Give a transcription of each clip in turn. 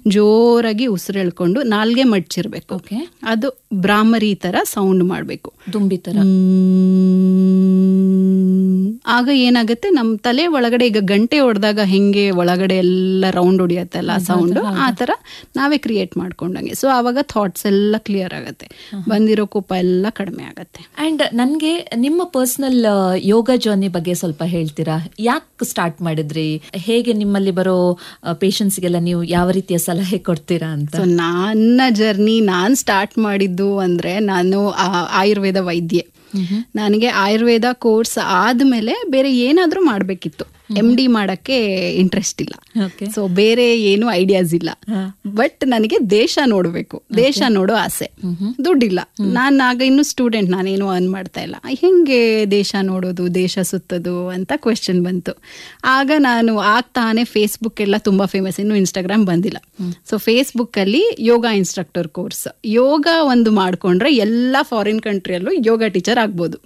ಜೋರಾಗಿ ಉಸಿರು ಎಳ್ಕೊಂಡು ನಾಲ್ಗೆ ಮಡ್ಚಿರ್ಬೇಕು ಓಕೆ ಅದು ಬ್ರಾಹ್ಮರಿ ತರ ಸೌಂಡ್ ಮಾಡಬೇಕು ದುಂಬಿ ತರ ಆಗ ಏನಾಗುತ್ತೆ ನಮ್ಮ ತಲೆ ಒಳಗಡೆ ಈಗ ಗಂಟೆ ಹೊಡೆದಾಗ ಹೆಂಗೆ ಒಳಗಡೆ ಎಲ್ಲ ರೌಂಡ್ ಹೊಡಿಯತ್ತಲ್ಲ ಸೌಂಡ್ ಆ ತರ ನಾವೇ ಕ್ರಿಯೇಟ್ ಮಾಡ್ಕೊಂಡಂಗೆ ಸೊ ಆವಾಗ ಥಾಟ್ಸ್ ಎಲ್ಲ ಕ್ಲಿಯರ್ ಆಗತ್ತೆ ಬಂದಿರೋ ಕೋಪ ಎಲ್ಲ ಕಡಿಮೆ ಆಗತ್ತೆ ಅಂಡ್ ನನ್ಗೆ ನಿಮ್ಮ ಪರ್ಸನಲ್ ಯೋಗ ಜರ್ನಿ ಬಗ್ಗೆ ಸ್ವಲ್ಪ ಹೇಳ್ತೀರಾ ಯಾಕೆ ಸ್ಟಾರ್ಟ್ ಮಾಡಿದ್ರಿ ಹೇಗೆ ನಿಮ್ಮಲ್ಲಿ ಬರೋ ಪೇಷಂಟ್ಸ್ಗೆಲ್ಲ ನೀವು ಯಾವ ರೀತಿಯ ಸಲಹೆ ಕೊಡ್ತೀರಾ ಅಂತ ಸೊ ನನ್ನ ಜರ್ನಿ ನಾನ್ ಸ್ಟಾರ್ಟ್ ಮಾಡಿದ್ದು ಅಂದ್ರೆ ನಾನು ಆ- ಆಯುರ್ವೇದ ವೈದ್ಯೆ ನನಗೆ ಆಯುರ್ವೇದ ಕೋರ್ಸ್ ಆದ್ಮೇಲೆ ಬೇರೆ ಏನಾದ್ರೂ ಮಾಡ್ಬೇಕಿತ್ತು ಎಂ ಡಿ ಮಾಡಕ್ಕೆ ಇಂಟ್ರೆಸ್ಟ್ ಇಲ್ಲ ಓಕೆ ಸೊ ಬೇರೆ ಏನು ಐಡಿಯಾಸ್ ಇಲ್ಲ ಬಟ್ ನನಗೆ ದೇಶ ನೋಡ್ಬೇಕು ದೇಶ ನೋಡೋ ಆಸೆ ದುಡ್ಡಿಲ್ಲ ನಾನು ಆಗ ಇನ್ನು ಸ್ಟೂಡೆಂಟ್ ನಾನೇನು ಅರ್ನ್ ಮಾಡ್ತಾ ಇಲ್ಲ ಹೆಂಗೆ ದೇಶ ನೋಡೋದು ದೇಶ ಸುತ್ತೋದು ಅಂತ ಕ್ವೆಶನ್ ಬಂತು ಆಗ ನಾನು ಆಗ್ತಾನೆ ಫೇಸ್ಬುಕ್ ಎಲ್ಲ ತುಂಬಾ ಫೇಮಸ್ ಇನ್ನು ಇನ್ಸ್ಟಾಗ್ರಾಮ್ ಬಂದಿಲ್ಲ ಸೊ ಫೇಸ್ಬುಕ್ ಅಲ್ಲಿ ಯೋಗ ಇನ್ಸ್ಟ್ರಕ್ಟರ್ ಕೋರ್ಸ್ ಯೋಗ ಒಂದು ಮಾಡ್ಕೊಂಡ್ರೆ ಎಲ್ಲ ಫಾರಿನ್ ಕಂಟ್ರಿಯಲ್ಲೂ ಯೋಗ ಟೀಚರ್ ಆಗ್ಬೋದು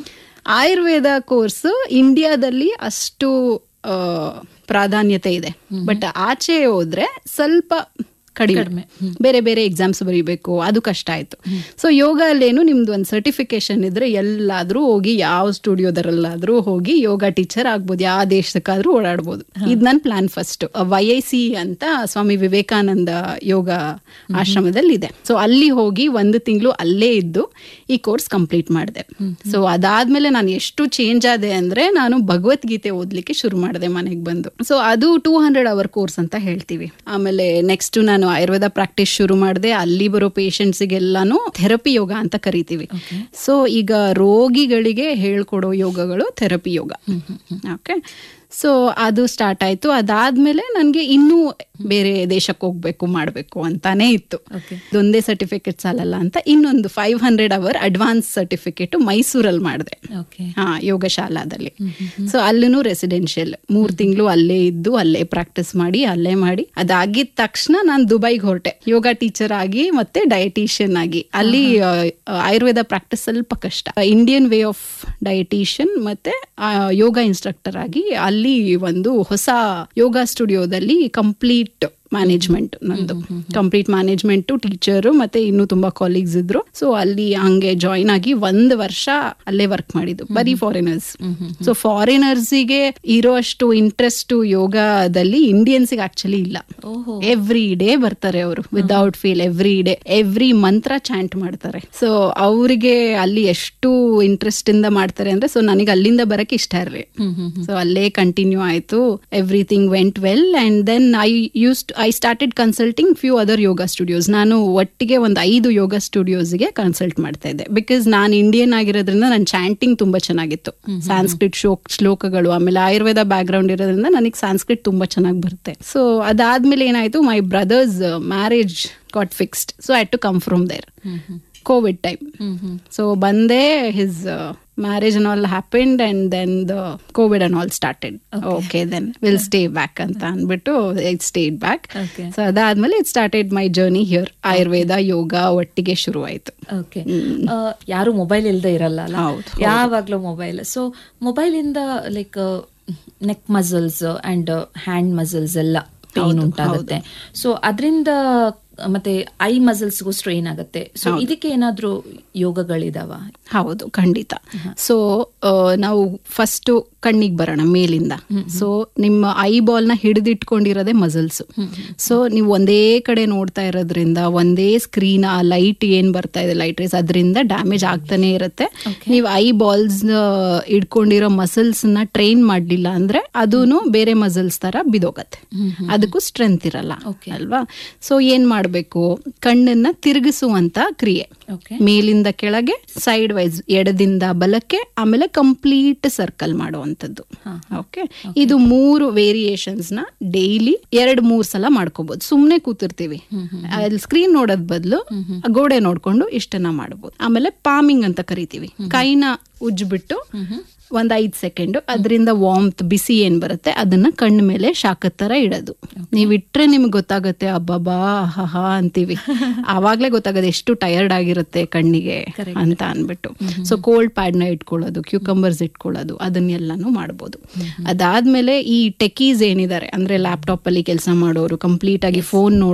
ಆಯುರ್ವೇದ ಕೋರ್ಸ್ ಇಂಡಿಯಾದಲ್ಲಿ ಅಷ್ಟು ಆ, ಪ್ರಾಧಾನ್ಯತೆ ಇದೆ ಬಟ್ ಆಚೆ ಹೋದ್ರೆ ಸ್ವಲ್ಪ ಕಡಿಮೆ ಬೇರೆ ಬೇರೆ ಎಕ್ಸಾಮ್ಸ್ ಬರೀಬೇಕು ಅದು ಕಷ್ಟ ಆಯ್ತು ಸೊ ಯೋಗ ಅಲ್ಲೇನು ನಿಮ್ದು ಒಂದು ಸರ್ಟಿಫಿಕೇಶನ್ ಇದ್ರೆ ಎಲ್ಲಾದ್ರೂ ಹೋಗಿ ಯಾವ ಸ್ಟುಡಿಯೋದರಲ್ಲಾದ್ರೂ ಹೋಗಿ ಯೋಗ ಟೀಚರ್ ಆಗ್ಬೋದು ಯಾವ ದೇಶಕ್ಕಾದ್ರೂ ಓಡಾಡ್ಬೋದು ಇದು ನನ್ನ plan first why I see ಅಂತ ಸ್ವಾಮಿ ವಿವೇಕಾನಂದ ಯೋಗ ಆಶ್ರಮದಲ್ಲಿ ಇದೆ ಸೊ ಅಲ್ಲಿ ಹೋಗಿ ಒಂದು ತಿಂಗಳು ಅಲ್ಲೇ ಇದ್ದು ಈ ಕೋರ್ಸ್ ಕಂಪ್ಲೀಟ್ ಮಾಡಿದೆ ಸೊ ಅದಾದ್ಮೇಲೆ ನಾನು ಎಷ್ಟು ಚೇಂಜ್ ಆದೆ ಅಂದ್ರೆ ನಾನು ಭಗವದ್ಗೀತೆ ಓದ್ಲಿಕ್ಕೆ ಶುರು ಮಾಡಿದೆ ಮನೆಗೆ ಬಂದು ಸೊ ಅದು ಟೂ ಹಂಡ್ರೆಡ್ ಅವರ್ ಕೋರ್ಸ್ ಅಂತ ಹೇಳ್ತೀವಿ ಆಮೇಲೆ ನೆಕ್ಸ್ಟ್ ನಾನು ಆಯುರ್ವೇದ ಪ್ರಾಕ್ಟೀಸ್ ಶುರು ಮಾಡಿದೆ ಅಲ್ಲಿ ಬರೋ ಪೇಷಂಟ್ಸಿಗೆಲ್ಲಾನು ಥೆರಪಿ ಯೋಗ ಅಂತ ಕರಿತೀವಿ ಸೊ ಈಗ ರೋಗಿಗಳಿಗೆ ಹೇಳ್ಕೊಡೋ ಯೋಗಗಳು ಥೆರಪಿ ಯೋಗ ಓಕೆ ಸೊ ಅದು ಸ್ಟಾರ್ಟ್ ಆಯ್ತು ಅದಾದ್ಮೇಲೆ ನನಗೆ ಇನ್ನೂ ಬೇರೆ ದೇಶಕ್ಕೆ ಹೋಗ್ಬೇಕು ಮಾಡಬೇಕು ಅಂತಾನೆ ಇತ್ತು Okay. ಇದೊಂದೇ ಸರ್ಟಿಫಿಕೇಟ್ ಸಾಲಲ್ಲ ಅಂತ ಇನ್ನೊಂದು five hundred hour advance certificate ಮೈಸೂರಲ್ಲಿ ಮಾಡಿದೆ ಓಕೆ ಹಾ ಯೋಗಶಾಲಾದಲ್ಲಿ ಸೊ ಅಲ್ಲೂ ರೆಸಿಡೆನ್ಷಿಯಲ್ ಮೂರ್ ತಿಂಗಳು ಅಲ್ಲೇ ಇದ್ದು ಅಲ್ಲೇ ಪ್ರಾಕ್ಟೀಸ್ ಮಾಡಿ ಅಲ್ಲೇ ಮಾಡಿ ಅದಾಗಿದ ತಕ್ಷಣ ನಾನು ದುಬೈಗೆ ಹೊರಟೆ ಯೋಗ ಟೀಚರ್ ಆಗಿ ಮತ್ತೆ ಡಯಟಿಷಿಯನ್ ಆಗಿ ಅಲ್ಲಿ ಆ, ಆಯುರ್ವೇದ ಪ್ರಾಕ್ಟೀಸ್ ಸ್ವಲ್ಪ ಕಷ್ಟ ಇಂಡಿಯನ್ ವೇ ಆಫ್ ಡಯಟಿಷಿಯನ್ ಮತ್ತೆ ಆ, ಯೋಗ ಇನ್ಸ್ಟ್ರಕ್ಟರ್ ಆಗಿ ಅಲ್ಲಿ ಒಂದು ಹೊಸ ಯೋಗ ಸ್ಟುಡಿಯೋದಲ್ಲಿ ಕಂಪ್ಲೀಟ್ ಮ್ಯಾನೇಜ್ಮೆಂಟ್ ನಂದು ಕಂಪ್ಲೀಟ್ ಮ್ಯಾನೇಜ್ಮೆಂಟ್ ಟೀಚರು ಮತ್ತೆ ಇನ್ನು ತುಂಬಾ ಕಾಲೀಗ್ಸ್ ಇದ್ರು ಸೊ ಅಲ್ಲಿ ಹಂಗೆ ಜಾಯಿನ್ ಆಗಿ ಒಂದ್ ವರ್ಷ ಅಲ್ಲೇ ವರ್ಕ್ ಮಾಡಿದ್ದು ಬರೀ ಫಾರಿನರ್ಸ್ ಸೊ ಫಾರಿನರ್ಸಿಗೆ ಇರೋ ಅಷ್ಟು ಇಂಟ್ರೆಸ್ಟ್ ಯೋಗದಲ್ಲಿ ಇಂಡಿಯನ್ಸ್ಗೆ ಆಕ್ಚುಲಿ ಇಲ್ಲ ಓಹೋ ಎವ್ರಿ ಡೇ ಬರ್ತಾರೆ ಅವರು without feel every day every mantra chant ಮಾಡ್ತಾರೆ ಸೊ ಅವರಿಗೆ ಅಲ್ಲಿ ಎಷ್ಟು ಇಂಟ್ರೆಸ್ಟ್ ಇಂದ ಮಾಡ್ತಾರೆ ಅಂದ್ರೆ ಸೊ ನನಗೆ ಅಲ್ಲಿಂದ ಬರಕ್ಕೆ ಇಷ್ಟ ಇರಲಿ ಸೊ ಅಲ್ಲೇ ಕಂಟಿನ್ಯೂ ಆಯ್ತು everything went well and then I use I started consulting few other yoga studios ನಾನು ಒಟ್ಟಿಗೆ ಒಂದು ಐದು ಯೋಗ ಸ್ಟುಡಿಯೋಸ್ಗೆ ಕನ್ಸಲ್ಟ್ ಮಾಡ್ತಾ ಇದ್ದೆ ಬಿಕಾಸ್ ನಾನು ಇಂಡಿಯನ್ ಆಗಿರೋದ್ರಿಂದ ನನ್ನ ಚಾಂಟಿಂಗ್ ತುಂಬಾ ಚೆನ್ನಾಗಿತ್ತು ಸಾಂಸ್ಕ್ರಿಟ್ ಶೋಕ್ ಶ್ಲೋಕಗಳು ಆಮೇಲೆ ಆಯುರ್ವೇದ ಬ್ಯಾಕ್ ಗ್ರೌಂಡ್ ಇರೋದ್ರಿಂದ ನನಗೆ ಸಾಂಸ್ಕ್ರಿಟ್ ತುಂಬಾ ಚೆನ್ನಾಗಿ ಬರುತ್ತೆ ಸೊ ಅದಾದ್ಮೇಲೆ ಏನಾಯ್ತು my brother's marriage got fixed so I to come from there covid time so ಬಂದೆ his marriage and all happened and then the covid and all started okay then will stay back ಅಂತ ಅಂದ್ಬಿಟ್ಟು it stayed back Okay. So ಅದಾದ್ಮೇಲೆ it started my journey here Ayurveda yoga ಒಟ್ಟಿಗೆ ಶುರು ಆಯ್ತು okay ಯಾರು mobile ಇಲ್ಲದೆ ಇರಲ್ಲ ಅಲ್ಲ ಹೌದು, ಯಾವಾಗ್ಲೂ ಮೊಬೈಲ್ ಸೊ ಮೊಬೈಲ್ ಇಂದ like neck muscles and hand muscles ಎಲ್ಲ ಪೇನ್ ಉಂಟಾಗುತ್ತೆ ಸೊ ಅದರಿಂದ ಮತ್ತೆ ಐ ಮಸಲ್ಸ್ಗೂ ಸ್ಟ್ರೈನ್ ಆಗುತ್ತೆ ಸೊ ಇದಕ್ಕೆ ಏನಾದ್ರೂ ಯೋಗಗಳಿದಾವ ಹೌದು ಖಂಡಿತ ಸೊ ನಾವು ಫಸ್ಟ್ ಕಣ್ಣಿಗೆ ಬರೋಣ ಮೇಲಿಂದ ಸೊ ನಿಮ್ಮ ಐ ಬಾಲ್ ನ ಹಿಡಿದಿಟ್ಕೊಂಡಿರೋದೇ ಮಸಲ್ಸ್ ಸೊ ನೀವು ಒಂದೇ ಕಡೆ ನೋಡ್ತಾ ಇರೋದ್ರಿಂದ ಒಂದೇ ಸ್ಕ್ರೀನ್ ಆ ಲೈಟ್ ಏನ್ ಬರ್ತಾ ಇದೆ ಲೈಟ್ ರೇಸ್ ಅದರಿಂದ ಡ್ಯಾಮೇಜ್ ಆಗ್ತಾನೆ ಇರುತ್ತೆ ನೀವು ಐ ಬಾಲ್ಸ್ ಇಟ್ಕೊಂಡಿರೋ ಮಸಲ್ಸ್ ನ ಟ್ರೈನ್ ಮಾಡ್ಲಿಲ್ಲ ಅಂದ್ರೆ ಅದೂನು ಬೇರೆ ಮಸಲ್ಸ್ ತರ ಬಿದೋಗತ್ತೆ ಅದಕ್ಕೂ ಸ್ಟ್ರೆಂತ್ ಇರಲ್ಲ ಅಲ್ವಾ ಸೊ ಏನ್ ಮಾಡ್ಬೇಕು ಕಣ್ಣನ್ನ ತಿರುಗಿಸುವಂತ ಕ್ರಿಯೆ ಓಕೆ ಮೇಲಿಂದ ಕೆಳಗೆ ಸೈಡ್ ವೈಸ್ ಎಡದಿಂದ ಬಲಕ್ಕೆ ಆಮೇಲೆ ಕಂಪ್ಲೀಟ್ ಸರ್ಕಲ್ ಮಾಡುವಂತದ್ದು ಓಕೆ ಇದು ಮೂರು ವೇರಿಯೇಷನ್ಸ್ ನ ಡೈಲಿ ಎರಡ್ ಮೂರ್ ಸಲ ಮಾಡ್ಕೋಬಹುದು ಸುಮ್ನೆ ಕೂತಿರ್ತೀವಿ ಅಲ್ಲಿ ಸ್ಕ್ರೀನ್ ನೋಡೋದ್ ಬದಲು ಗೋಡೆ ನೋಡ್ಕೊಂಡು ಇಷ್ಟನ್ನ ಮಾಡಬಹುದು ಆಮೇಲೆ ಪಾಮಿಂಗ್ ಅಂತ ಕರಿತೀವಿ ಕೈನ ಉಜ್ಬಿಟ್ಟು ಒಂದ್ ಐದ್ ಸೆಕೆಂಡ್ ಅದರಿಂದ ವಾಮ್ತ್ ಬಿಸಿ ಏನ್ ಬರುತ್ತೆ ಅದನ್ನ ಕಣ್ಣ ಮೇಲೆ ಶಾಖದ ತರ ಇಡೋದು ನೀವ್ ಇಟ್ರೆ ನಿಮ್ಗೆ ಗೊತ್ತಾಗುತ್ತೆ ಅಬ್ಬಬ್ಬಾ ಹಾ ಅಂತೀವಿ ಆವಾಗ್ಲೇ ಗೊತ್ತಾಗತ್ತೆ ಎಷ್ಟು ಟಯರ್ಡ್ ಆಗಿರುತ್ತೆ ಕಣ್ಣಿಗೆ ಅಂತ ಅನ್ಬಿಟ್ಟು ಸೊ ಕೋಲ್ಡ್ ಪ್ಯಾಡ್ ನ ಇಟ್ಕೊಳ್ಳೋದು ಕ್ಯೂಕಂಬರ್ಸ್ ಇಟ್ಕೊಳ್ಳೋದು ಅದನ್ನೆಲ್ಲಾನು ಮಾಡ್ಬೋದು ಅದಾದ್ಮೇಲೆ ಈ ಟೆಕೀಸ್ ಏನಿದ್ದಾರೆ ಅಂದ್ರೆ ಲ್ಯಾಪ್ಟಾಪ್ ಅಲ್ಲಿ ಕೆಲಸ ಮಾಡೋರು ಕಂಪ್ಲೀಟ್ ಆಗಿ ಫೋನ್ ನೋಡೋ